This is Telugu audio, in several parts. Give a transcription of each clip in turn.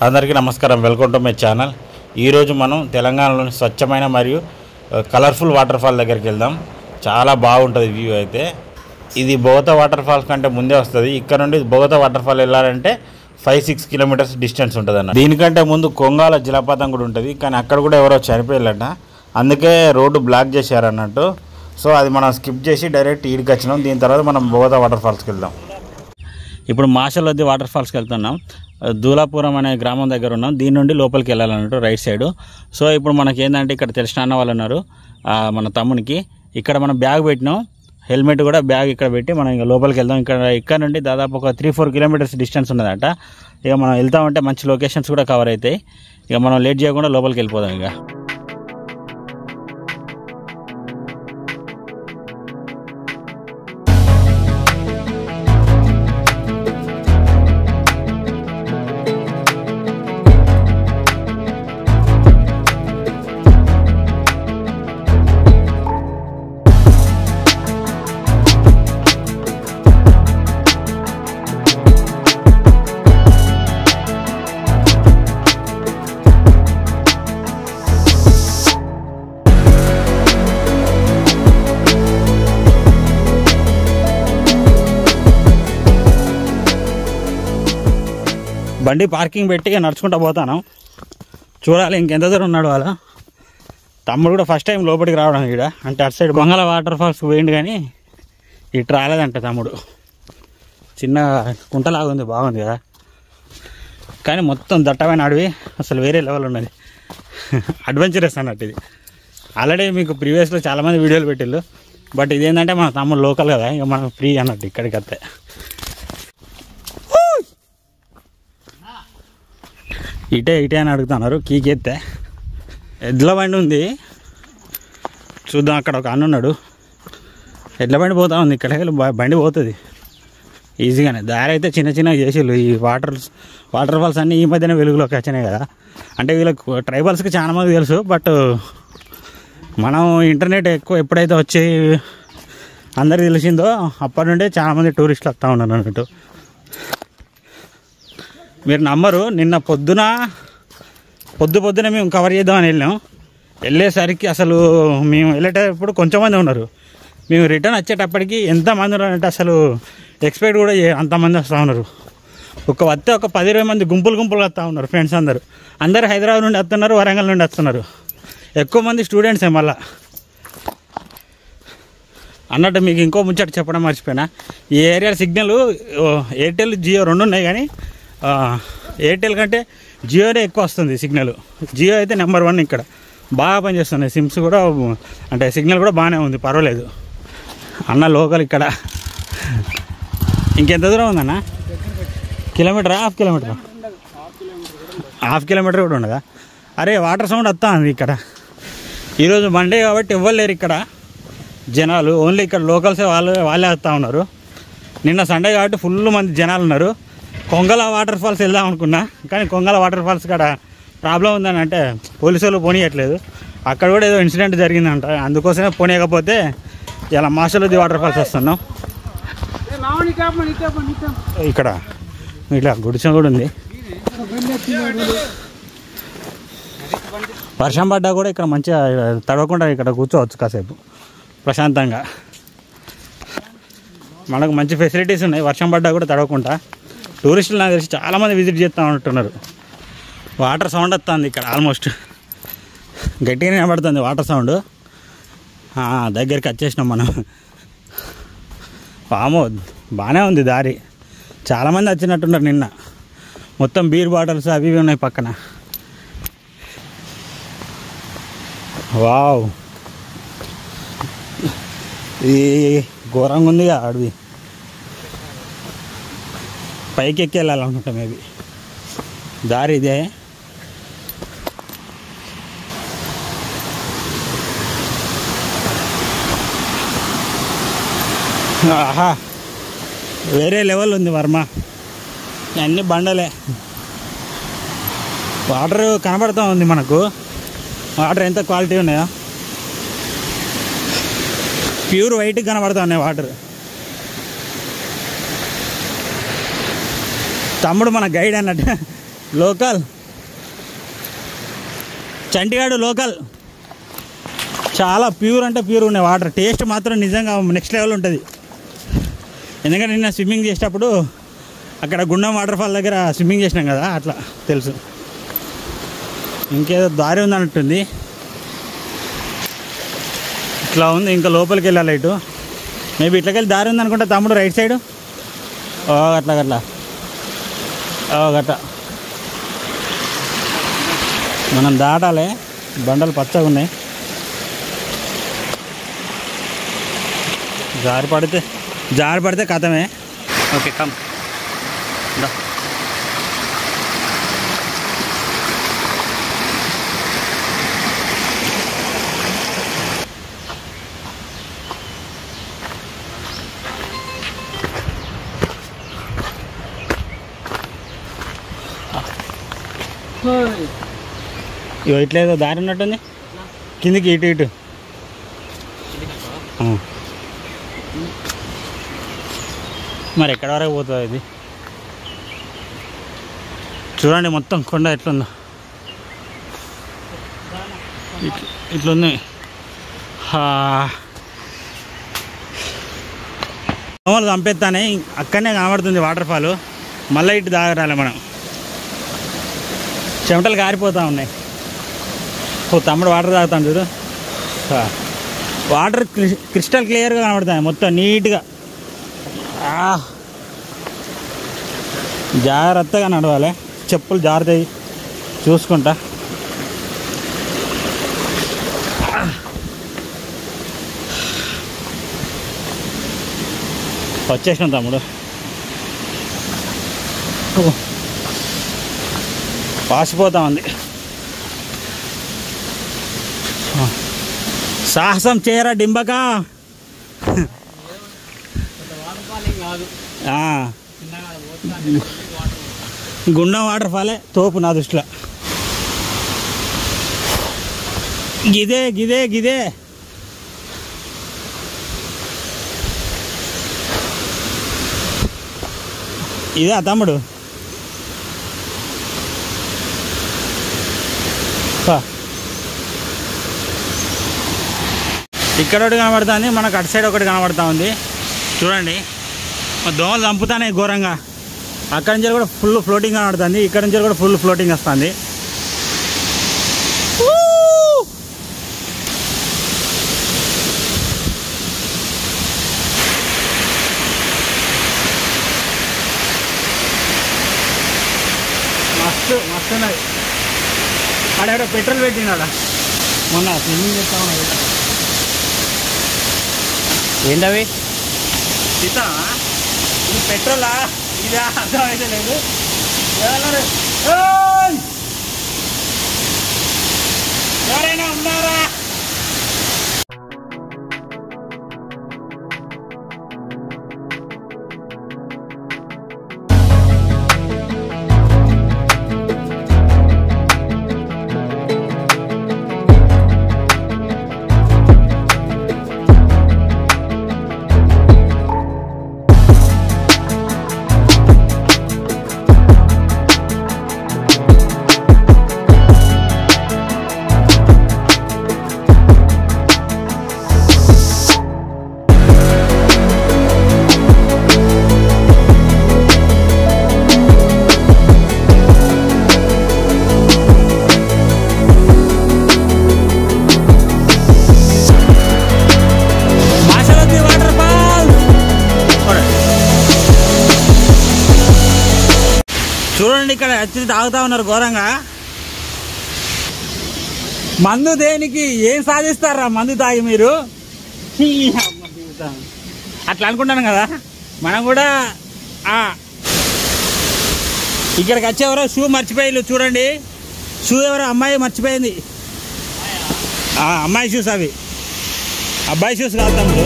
అందరికీ నమస్కారం వెల్కమ్ టు మై ఛానల్ ఈరోజు మనం తెలంగాణలోని స్వచ్ఛమైన మరియు కలర్ఫుల్ వాటర్ ఫాల్ దగ్గరికి వెళ్దాం చాలా బాగుంటుంది వ్యూ అయితే ఇది బోగత వాటర్ ఫాల్స్ కంటే ముందే వస్తుంది ఇక్కడ నుండి బోగత వాటర్ ఫాల్ వెళ్ళాలంటే ఫైవ్ సిక్స్ కిలోమీటర్స్ డిస్టెన్స్ ఉంటుంది అన్న దీనికంటే ముందు కొంగాల జలపాతం కూడా ఉంటుంది కానీ అక్కడ కూడా ఎవరో చనిపోయారట అందుకే రోడ్డు బ్లాక్ చేశారు అన్నట్టు సో అది మనం స్కిప్ చేసి డైరెక్ట్ ఈడికి వచ్చినాం దీని తర్వాత మనం బోగత వాటర్ ఫాల్స్కి వెళ్దాం ఇప్పుడు మాషలొద్ది వాటర్ ఫాల్స్కి వెళ్తున్నాం దూలాపురం అనే గ్రామం దగ్గర ఉన్నాం దీని నుండి లోపలికి వెళ్ళాలన్నట్టు రైట్ సైడ్ సో ఇప్పుడు మనకి ఏంటంటే ఇక్కడ తెలిసిన అన్న వాళ్ళు ఉన్నారు ఆ, మన తమ్మునికి ఇక్కడ మనం బ్యాగ్ పెట్టినాం హెల్మెట్ కూడా బ్యాగ్ ఇక్కడ పెట్టి మనం ఇంకా లోపలికి వెళ్దాం ఇక్కడ ఇక్కడ నుండి దాదాపు ఒక త్రీ ఫోర్ కిలోమీటర్స్ డిస్టెన్స్ ఉన్నదట ఇక మనం వెళ్తామంటే మంచి లొకేషన్స్ కూడా కవర్ అవుతాయి ఇక మనం లేట్ చేయకుండా లోపలికి వెళ్ళిపోదాం ఇక బండి పార్కింగ్ పెట్టి ఇక నడుచుకుంటూ పోతాను చూడాలి ఇంకెంత దూరం ఉన్నాడు వాళ్ళ తమ్ముడు కూడా ఫస్ట్ టైం లోపలికి రావడం ఇక్కడ అంటే అటు సైడ్ బొంగళ వాటర్ ఫాల్స్ పోయిండు కానీ ఇటు రాలేదంట తమ్ముడు చిన్న కుంటలాగా ఉంది బాగుంది కదా కానీ మొత్తం దట్టమైన అడవి అసలు వేరే లెవెల్ ఉన్నది అడ్వెంచరస్ అన్నట్టు ఇది ఆల్రెడీ మీకు ప్రీవియస్లో చాలామంది వీడియోలు పెట్టిళ్ళు బట్ ఇదేంటంటే మన తమ్ముడు లోకల్ కదా ఇక మనం ఫ్రీ అన్నట్టు ఇక్కడికి వస్తే ఇటే ఇటే అని అడుగుతున్నారు కీకి ఎత్తే ఎడ్ల బండి ఉంది చూద్దాం అక్కడ ఒక అన్న ఉన్నాడు ఎడ్ల బండి పోతా ఉంది ఇక్కడ బండి పోతుంది ఈజీగానే దారి అయితే చిన్న చిన్నగా చేసిళ్ళు ఈ వాటర్ వాటర్ ఫాల్స్ అన్నీ ఈ మధ్యన వెలుగులోకి వచ్చినాయి కదా అంటే వీళ్ళకి ట్రైబల్స్కి చాలా మంది తెలుసు బట్ మనం ఇంటర్నెట్ ఎక్కువ ఎప్పుడైతే వచ్చి అందరికి తెలిసిందో అప్పటి నుండే చాలామంది టూరిస్టులు వస్తూ ఉన్నారు అన్నట్టు మీరు నమ్మరు నిన్న పొద్దున పొద్దు పొద్దున మేము కవర్ చేద్దామని వెళ్ళాం వెళ్ళేసరికి అసలు మేము వెళ్ళేటప్పుడు కొంచెం మంది ఉన్నారు మేము రిటర్న్ వచ్చేటప్పటికి ఎంతమంది ఉన్నారంటే అసలు ఎక్స్పెక్ట్ కూడా చే- అంతమంది వస్తూ ఉన్నారు ఒక వస్తే ఒక పది ఇరవై మంది గుంపులు గుంపులు వస్తూ ఉన్నారు ఫ్రెండ్స్ అందరూ అందరు హైదరాబాద్ నుండి వస్తున్నారు వరంగల్ నుండి వస్తున్నారు ఎక్కువ మంది స్టూడెంట్సే మళ్ళా అన్నట్టు మీకు ఇంకో ముచ్చట చెప్పడం మర్చిపోయినా ఈ ఏరియా సిగ్నల్ ఓ, ఎయిర్టెల్ జియో రెండు ఉన్నాయి కానీ ఆ, ఎయిర్టెల్ కంటే జియోనే ఎక్కువ వస్తుంది సిగ్నల్ జియో అయితే నెంబర్ వన్ ఇక్కడ బాగా పనిచేస్తున్నాయి సిమ్స్ కూడా అంటే సిగ్నల్ కూడా బాగానే ఉంది పర్వాలేదు అన్న లోకల్ ఇక్కడ ఇంకెంత దూరం ఉందన్న కిలోమీటరా హాఫ్ కిలోమీటరా హాఫ్ కిలోమీటర్ కూడా ఉండదా అరే వాటర్ సౌండ్ వస్తా ఉంది ఇక్కడ ఈరోజు మండే కాబట్టి ఇవ్వలేరు ఇక్కడ జనాలు ఓన్లీ ఇక్కడ లోకల్సే వాళ్ళు వాళ్ళే వస్తూ ఉన్నారు నిన్న సండే కాబట్టి ఫుల్ మంది జనాలు ఉన్నారు కొంగల వాటర్ ఫాల్స్ వెళ్దాం అనుకున్నా కానీ కొంగల వాటర్ ఫాల్స్ కాడ ప్రాబ్లం ఉందని అంటే పోలీసు వాళ్ళు పోనీయట్లేదు అక్కడ కూడా ఏదో ఇన్సిడెంట్ జరిగిందంట అందుకోసమే పోనీయకపోతే ఇలా మాషలది వాటర్ ఫాల్స్ వస్తున్నాం ఇక్కడ ఇట్లా గుడిసె కూడా ఉంది వర్షం పడ్డా కూడా ఇక్కడ మంచిగా తడవకుండా ఇక్కడ కూర్చోవచ్చు కాసేపు ప్రశాంతంగా మనకు మంచి ఫెసిలిటీస్ ఉన్నాయి వర్షం పడ్డా కూడా తడవకుండా టూరిస్టులు నాకు తెలిసి చాలామంది విజిట్ చేస్తూ ఉంటున్నారు వాటర్ సౌండ్ వస్తుంది ఇక్కడ ఆల్మోస్ట్ గట్టిగానే వినబడుతుంది వాటర్ సౌండ్ ఆ, దగ్గరికి వచ్చేసినాం మనం పాము బాగానే ఉంది దారి చాలామంది వచ్చినట్టున్నారు నిన్న మొత్తం బీర్ బాటిల్స్ అవి ఇవి ఉన్నాయి పక్కన వావ్ ఈ ఘోరంగా ఉంది అడవి పైకి ఎక్కి వెళ్ళాలనుకుంటా మేబీ దారి ఇదే ఆహా వేరే లెవెల్ ఉంది వర్మ అన్ని బండలే వాటర్ కనబడుతూ ఉంది మనకు వాటర్ ఎంత క్వాలిటీ ఉన్నాయో ప్యూర్ వైట్ కనబడుతూ ఉన్నాయి వాటర్ తమ్ముడు మన గైడ్ అన్నట్టు లోకల్ చంటిగాడు లోకల్ చాలా ప్యూర్ అంటే ప్యూర్ ఉన్నాయి వాటర్ టేస్ట్ మాత్రం నిజంగా నెక్స్ట్ లెవెల్ ఉంటుంది ఎందుకంటే నిన్న స్విమ్మింగ్ చేసేటప్పుడు అక్కడ గుండం వాటర్ ఫాల్ దగ్గర స్విమ్మింగ్ చేసినాం కదా అట్లా తెలుసు ఇంకేదో దారి ఉందన్నట్టుంది ఇట్లా ఉంది ఇంకా లోపలికి వెళ్ళాలి ఇటు మేబీ ఇట్లకెళ్ళి దారి ఉందనుకుంటా తమ్ముడు రైట్ సైడ్ ఓ అట్లా అట్లా ఓ గట్ట మనం దాటాలి బండలు పచ్చగా ఉన్నాయి జారి పడితే జారి పడితే కథమే ఓకే కమ్ దా ఇగో ఇట్లేదో దారి ఉన్నట్టుంది కిందికి ఇటు ఇటు ఆ. మరి ఎక్కడ వరకు పోతుంది ఇది చూడండి మొత్తం కొండ ఎట్లుందో ఇట్ల ఇట్లుంది హా. దోమలు చంపేస్తానే అక్కడనే కనబడుతుంది వాటర్ ఫాల్ మళ్ళీ ఇటు దాగరాలి మనం చెమటలు కారిపోతూ ఉన్నాయి ఓ తమ్ముడు వాటర్ తాగుతాను చూడు ఆ. వాటర్ క్రి- క్రిస్టల్ క్లియర్గా కనబడుతుంది మొత్తం నీట్గా ఆ. జాగ్రత్తగా నడవాలి చెప్పులు జారుతాయి చూసుకుంటా వచ్చేసినాం తమ్ముడు ఓ. పాసిపోతా ఉంది ఆ. సాహసం చేయరా డింబక ఆ. గుండం వాటర్ ఫాలే తోపు నా దృష్టిలో గిదే గిదే గిదే ఇదే తమ్ముడు పా. ఇక్కడ ఒకటి కనబడుతుంది మనకు అటు సైడ్ ఒకటి కనబడుతూ ఉంది చూడండి మా దోమలు చంపుతానే ఘోరంగా అక్కడి నుంచి కూడా ఫుల్ ఫ్లోటింగ్ కనబడుతుంది ఇక్కడ నుంచి కూడా ఫుల్ ఫ్లోటింగ్ వస్తుంది మస్తు మస్తు ఉన్నది ఆడ పెట్రోల్ పెట్టినాడా మొన్న స్విమ్మింగ్ చేస్తా ఉన్నది ఏంటవి ఇస్తానా ఇది పెట్రోలా ఇది అర్థం అయితే లేదు ఎవరు? ఏయ్! ఎవరైనా ఉన్నారా మాసలొద్ది వాటర్ ఫాల్ చూడండి ఇక్కడ వచ్చి తాగుతా ఉన్నారు ఘోరంగా మందు దేనికి ఏం సాధిస్తారా మందు తాగి మీరు హీ, అమ్మ జీవితం. అట్లా అనుకుంటాను కదా మనం కూడా ఆ ఇక్కడికి వచ్చేవరో షూ మర్చిపోయి చూడండి షూ ఎవరో అమ్మాయి మర్చిపోయింది ఆ, అమ్మాయి షూస్ అవి అబ్బాయి షూస్ కాదు తమ్ముడు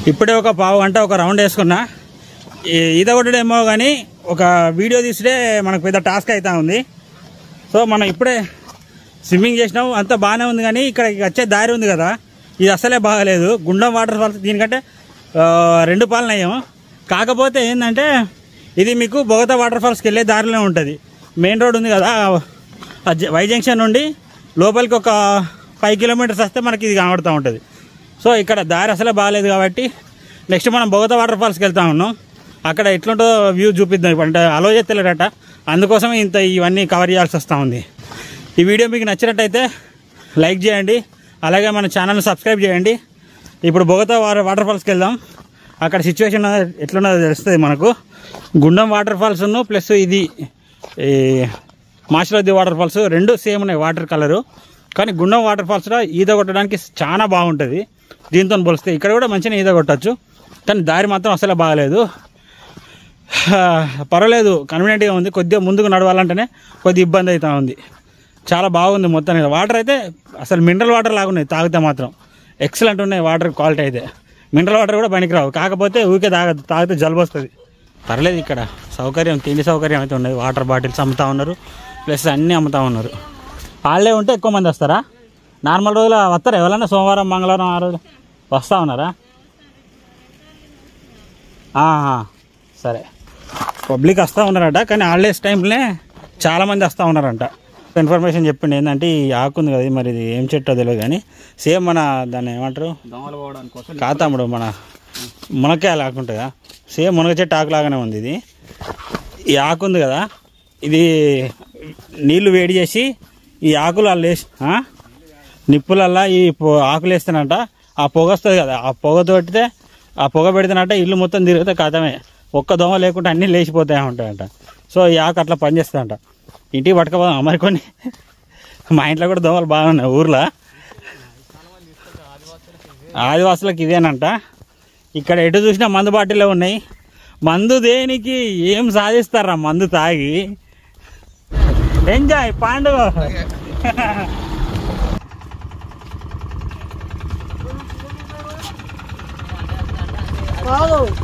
ఇప్పుడే ఒక పావు గంట ఒక రౌండ్ వేసుకున్నా ఈ- ఈత కొట్టడేమో కానీ ఒక వీడియో తీస్తే మనకు పెద్ద టాస్క్ అవుతా ఉంది సో మనం ఇప్పుడే స్విమ్మింగ్ చేసినాం అంతా బాగానే ఉంది కానీ ఇక్కడ వచ్చే దారి ఉంది కదా ఇది అసలే బాగాలేదు గుండం వాటర్ ఫాల్స్ దీనికంటే ఆ, రెండు పాలన అయ్యాం కాకపోతే ఏంటంటే ఇది మీకు బొగతా వాటర్ ఫాల్స్కి వెళ్ళే దారిలో ఉంటుంది మెయిన్ రోడ్ ఉంది కదా ఆ జ- వై జంక్షన్ నుండి లోపలికి ఒక ఫైవ్ కిలోమీటర్స్ వస్తే మనకి ఇది కనబడుతూ ఉంటుంది సో ఇక్కడ దారి అసలే బాగాలేదు కాబట్టి నెక్స్ట్ మనం బొగతా వాటర్ ఫాల్స్కి వెళ్తా ఉన్నాం అక్కడ ఎట్లుంటుందో వ్యూ చూపిద్దాం ఇప్పుడు అంటే అలో చేస్తలేడట అందుకోసం ఇంత ఇవన్నీ కవర్ చేయాల్సి వస్తూ ఉంది ఈ వీడియో మీకు నచ్చినట్టయితే లైక్ చేయండి అలాగే మన ఛానల్ని సబ్స్క్రైబ్ చేయండి ఇప్పుడు బొగతా వాటర్ వాటర్ ఫాల్స్కి వెళ్దాం అక్కడ సిచ్యువేషన్ ఎట్లున్నదో తెలుస్తుంది మనకు గుండం వాటర్ ఫాల్స్ ప్లస్ ఇది ఈ మాచిలోది వాటర్ ఫాల్స్ రెండు సేమ్ ఉన్నాయి వాటర్ కలరు కానీ గుండం వాటర్ ఫాల్స్లో ఈత కొట్టడానికి చాలా బాగుంటుంది దీంతో పోలిస్తే ఇక్కడ కూడా మంచిగా ఈత కొట్టచ్చు కానీ దారి మాత్రం అసలు బాగాలేదు హా, పర్వాలేదు కన్వీనియంట్గా ఉంది కొద్దిగా ముందుకు నడవాలంటేనే కొద్ది ఇబ్బంది అవుతా ఉంది చాలా బాగుంది మొత్తం వాటర్ అయితే అసలు మినరల్ వాటర్ లాగా ఉన్నాయి తాగితే మాత్రం ఎక్సలెంట్ ఉన్నాయి వాటర్ క్వాలిటీ అయితే మినరల్ వాటర్ కూడా పనికిరావు కాకపోతే ఊరికే తాగదు తాగితే జలుబు వస్తుంది పర్లేదు ఇక్కడ సౌకర్యం తిండి సౌకర్యం అయితే ఉన్నది వాటర్ బాటిల్స్ అమ్ముతా ఉన్నారు ప్లస్ అన్నీ అమ్ముతా ఉన్నారు వాళ్ళే ఉంటే ఎక్కువ మంది వస్తారా నార్మల్ రోజులు వస్తారా ఎవరైనా సోమవారం మంగళవారం ఆ రోజు వస్తూ ఉన్నారా ఆహా, సరే పబ్లిక్ వస్తూ ఉన్నారట కానీ హాలిడేస్ టైంలోనే చాలామంది వస్తూ ఉన్నారంట ఇన్ఫర్మేషన్ చెప్పిండి ఏంటంటే ఈ ఆకు ఉంది కదా ఇది మరి ఇది ఏం చెట్టో తెలియదు కానీ సేమ్ మన దాన్ని ఏమంటారు దోమలు పోవడానికి కోసం కాతాముడు మన మునక్కాయలు ఆకు ఉంటుందా సేమ్ మునగ చెట్టు ఆకు లాగానే ఉంది ఇది ఈ ఆకు ఉంది కదా ఇది నీళ్లు వేడి చేసి ఈ ఆకులు అల్ల వేసి ఆ? నిప్పులల్లా ఈ పొ- ఆకులు వేస్తానంట ఆ పొగ వస్తుంది కదా ఆ పొగ తోటితే ఆ పొగ పెడితేనంట ఇల్లు మొత్తం తిరిగితే కథమే ఒక్క దోమ లేకుండా అన్నీ లేచిపోతాయి ఉంటాయంట సో ఈ ఆకు అట్లా పనిచేస్తుందంట ఇంటికి పట్టుకపోదాం మరి కొన్ని మా ఇంట్లో కూడా దోమలు బాగున్నాయి ఊర్లో ఆదివాసులకు ఇదేనంట ఇక్కడ ఎటు చూసినా మందు బాటిల్లో ఉన్నాయి మందు దేనికి ఏం సాధిస్తారా మందు తాగి ఎంజాయ్ పాండు కాదు